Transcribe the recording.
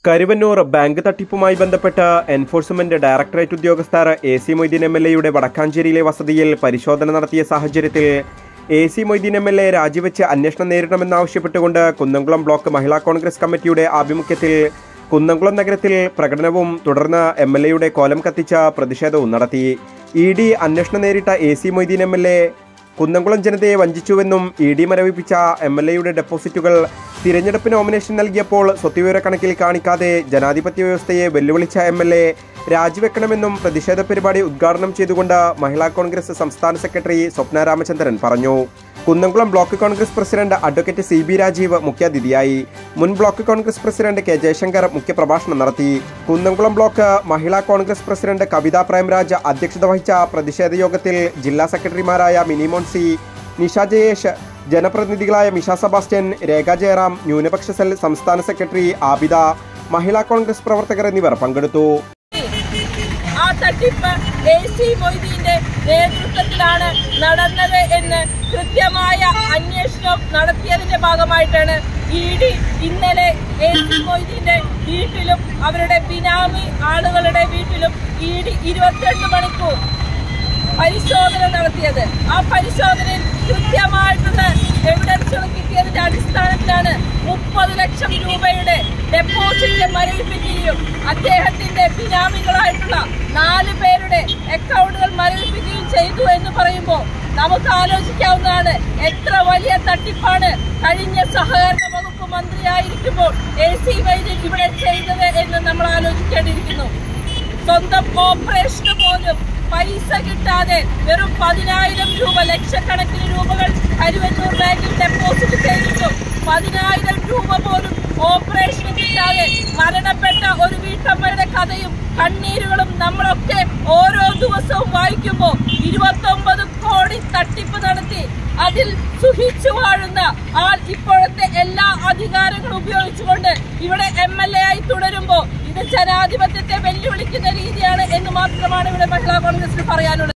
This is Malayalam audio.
കരുവന്നൂർ ബാങ്ക് തട്ടിപ്പുമായി ബന്ധപ്പെട്ട് എൻഫോഴ്സ്മെന്റ് ഡയറക്ടറേറ്റ് ഉദ്യോഗസ്ഥർ A C Moideen M L എയുടെ വടക്കാഞ്ചേരിയിലെ വസതിയിൽ പരിശോധന നടത്തിയ സാഹചര്യത്തിൽ A C Moideen M L A രാജിവെച്ച് അന്വേഷണം നേരിടണമെന്നാവശ്യപ്പെട്ടുകൊണ്ട് കുന്നംകുളം ബ്ലോക്ക് മഹിളാ കോൺഗ്രസ് കമ്മിറ്റിയുടെ ആഭിമുഖ്യത്തിൽ കുന്നംകുളം നഗരത്തിൽ പ്രകടനവും തുടർന്ന് എം എൽ എയുടെ കോലം കത്തിച്ച പ്രതിഷേധവും നടത്തി ഇ ഡി അന്വേഷണം നേരിട്ട A C Moideen M L A Kunnamkulam ജനതയെ വഞ്ചിച്ചുവെന്നും ഇ ഡി മരവിപ്പിച്ച എം എൽ എയുടെ ഡെപ്പോസിറ്റുകൾ തിരഞ്ഞെടുപ്പ് നോമിനേഷൻ നൽകിയപ്പോൾ സ്വത്തുവിവര കണക്കിൽ കാണിക്കാതെ ജനാധിപത്യ വ്യവസ്ഥയെ വെല്ലുവിളിച്ച എം എൽ എ രാജിവെക്കണമെന്നും പ്രതിഷേധ പരിപാടി ഉദ്ഘാടനം ചെയ്തുകൊണ്ട് മഹിളാ കോൺഗ്രസ് സംസ്ഥാന സെക്രട്ടറി സ്വപ്ന രാമചന്ദ്രൻ പറഞ്ഞു Kunnamkulam block Congress president advocate C B Rajeev മുഖ്യാതിഥിയായി മുൻ block Congress president K Jayashankar മുഖ്യപ്രഭാഷണം നടത്തി കുന്നംകുളം ബ്ലോക്ക് മഹിളാ കോൺഗ്രസ് പ്രസിഡന്റ് കവിത പ്രേംരാജ് അധ്യക്ഷത വഹിച്ച പ്രതിഷേധ യോഗത്തിൽ ജില്ലാ സെക്രട്ടറിമാരായ മിനിമോൻ സി നിഷ ജയേഷ് ജനപ്രതിനിധികളായ മിഷ സെബാസ്റ്റ്യൻ രേഖ ജയറാം ന്യൂനപക്ഷ സെൽ സംസ്ഥാന സെക്രട്ടറി ആബിദ മഹിളാ കോൺഗ്രസ് പ്രവർത്തകർ എന്നിവർ പങ്കെടുത്തു ആ തട്ടിപ്പ് എ സി മൊയ്തീന്റെ നേതൃത്വത്തിലാണ് നടന്നത് എന്ന് കൃത്യമായ അന്വേഷണം നടത്തിയതിന്റെ ഭാഗമായിട്ടാണ് ഇ ഡി ഇന്നലെ എ സി മൊയ്തീന്റെ വീട്ടിലും അവരുടെ ബിനാമി ആളുകളുടെ വീട്ടിലും ഇ ഡി ഇരുപത്തിരണ്ട് മണിക്കൂർ പരിശോധന നടത്തിയത് ആ പരിശോധനയിൽ കൃത്യമായിട്ടുള്ള എവിഡൻസുകൾ കിട്ടിയതിന്റെ അടിസ്ഥാനത്തിലാണ് മുപ്പത് ലക്ഷം രൂപയുടെ ഡെപ്പോസിറ്റ് മരവിപ്പിക്കുകയും അദ്ദേഹത്തിന്റെ ബിനാമികളായിട്ടുള്ള നാല് പേരുടെ അക്കൗണ്ടുകൾ മരവിപ്പിക്കുകയും ചെയ്തു എന്ന് പറയുമ്പോൾ നമുക്ക് ആലോചിക്കാവുന്നതാണ് എത്ര വലിയ തട്ടിപ്പാണ് കഴിഞ്ഞ സഹകരണ വകുപ്പ് മന്ത്രിയായിരിക്കുമ്പോൾ എ സി വൈദ്യൻ ഇവിടെ ചെയ്തത് എന്ന് നമ്മൾ ആലോചിക്കേണ്ടിയിരിക്കുന്നു സ്വന്തം ഓപ്പറേഷന് പോലും പൈസ കിട്ടാതെ വെറും പതിനായിരം രൂപ ലക്ഷക്കണക്കിന് രൂപകൾ കരുവന്നൂർ ബാങ്കിൽ ഡെപ്പോസിറ്റ് ചെയ്തിട്ടും പതിനായിരം രൂപ പോലും ഓപ്പറേഷന് കിട്ടാതെ മരണപ്പെട്ട ഒരു വീട്ടമ്മയുടെ കഥയും കണ്ണീരുകളും നമ്മളൊക്കെ ഓരോ ദിവസവും വായിക്കുമ്പോൾ ഇരുപത്തൊമ്പത് കോടി തട്ടിപ്പ് നടത്തി അതിൽ സുഖിച്ചു വാഴുന്ന ആൾ ഇപ്പോഴത്തെ എല്ലാ അധികാരങ്ങളും ഉപയോഗിച്ചുകൊണ്ട് ഇവിടെ എം എൽ എ ആയി തുടരുമ്പോൾ ഇത് ജനാധിപത്യത്തെ വെല്ലുവിളിക്കുന്ന രീതിയാണ് എന്ന് മാത്രമാണ് ഇവിടെ മഹിളാ കോൺഗ്രസിന് പറയാനുള്ളത്